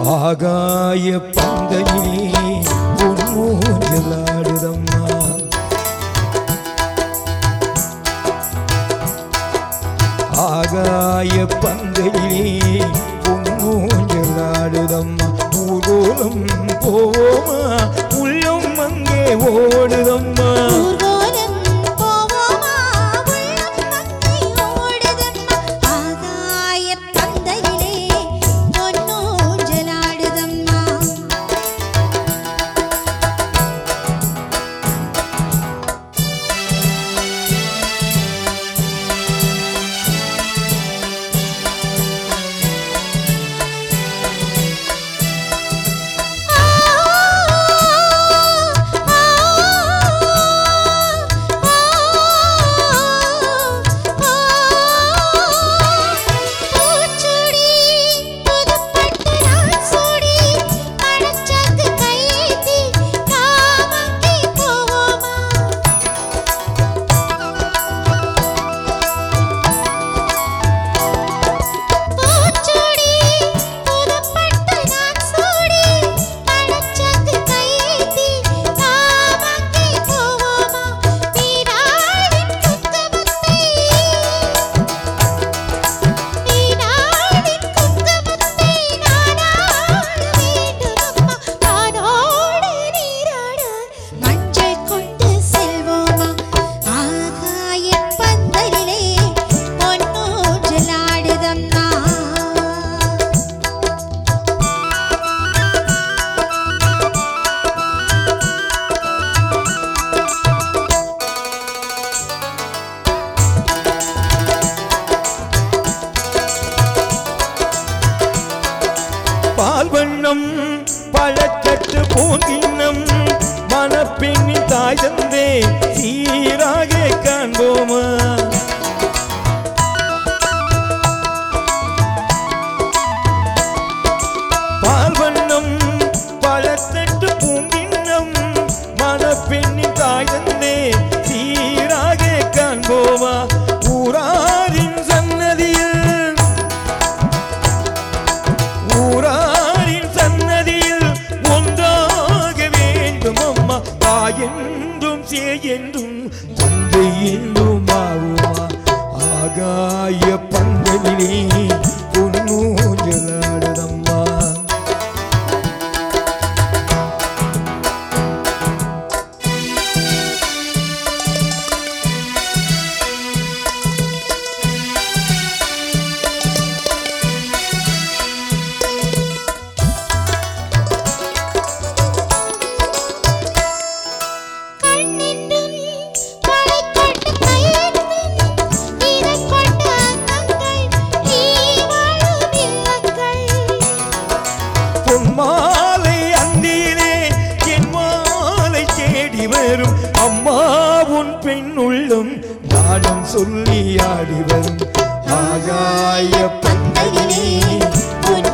ஆகாய பந்தனிலே பொன்மூஞ்சலாடுதம்மா ஆகாய பந்தலிலே பொன்மூஞ்சலாடுதம்மா ஊர்கோலம் போவோமா உள்ளம் அங்கே ஓடுதம்மா ஊர்கோலம் போவோமா உள்ளம் மங்கை ஓடுதம்மா ஆகாயப் பந்தையிலே பொன்னூஞ்சலாடுதம்மா பூச்சுடி புதுப்பட்டு நான் சூடி பழச்சாக்கு கையேந்தி காமங்கை போவோமா பூச்சுடி புதுப்பட்டு நான் சூடி பழச்சாக்கு கையேந்தி காமங்கை போவோமா நீராடின் குங்குமத்தை நீராடின் குங்குமத்தை நானாட வேண்டுமம்மா நானோடு நீராட மஞ்சள் கொண்டு செல்வோமா ஆகாயப் பந்தலிலே பொன்னூஞ்சலாடுதம்மா பால் வண்ணம் பழச்சட்டு பூங்கிண்ணம் மணப்பெண்ணின் தாய் தந்தே சீராக காண்போமா பால் வண்ணம் பழச்சட்டு பூங்கிண்ணம் மணப்பெண்ணின் தாய் தந்தே சீராக காண்போமா ஊராரின் சன்னதியில் ஊராரின் சன்னதியில் ஒன்றாக வேண்டும் அம்மா தாயென்றும் சேயென்றும் தந்தை என்றும் ஆகுமா ஆகாய பந்தலிலே பொன்னூஞ்சலாடுதம்மா கண்ணென்றும் மழை கொண்டு கையென்றும் நீரை கொண்ட அங்கங்கள் நீ வாழும் இல்லங்கள் பொன்மாலை அந்தியிலே என் மாலை தேடி வரும் அம்மா உன் பெண் உள்ளம் நாடம் சொல்லி ஆடி வரும் ஆகாய பந்தலிலே பொன்